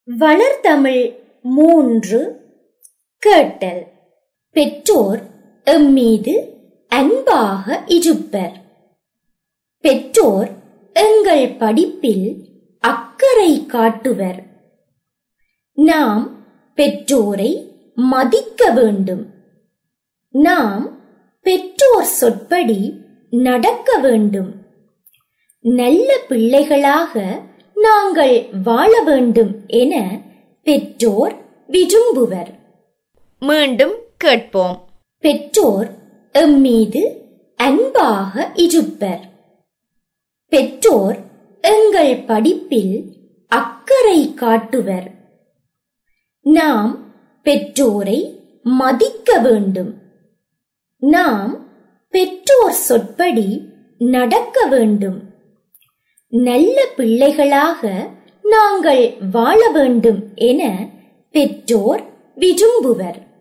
வளர்தமிழ் மூன்று கேட்டல் பெற்றோர் எம்மீது அன்பாக இருப்பர் பெற்றோர் எங்கள் படிப்பில் அக்கறை காட்டுவர் நாம் பெற்றோரை மதிக்க வேண்டும் நாம் பெற்றோர் சொற்படி நடக்க வேண்டும் நல்ல பிள்ளைகளாக நாங்கள் வாழ வேண்டும் என பெற்றோர் விரும்புவர் மீண்டும் கேட்போம் பெற்றோர் எம்மீது அன்பாக இருப்பர் பெற்றோர் எங்கள் படிப்பில் அக்கறை காட்டுவர் நாம் பெற்றோரை மதிக்க வேண்டும் நாம் பெற்றோர் சொற்படி நடக்க வேண்டும் நல்ல பிள்ளைகளாக நாங்கள் வாழ வேண்டும் என பெற்றோர் விரும்புவர்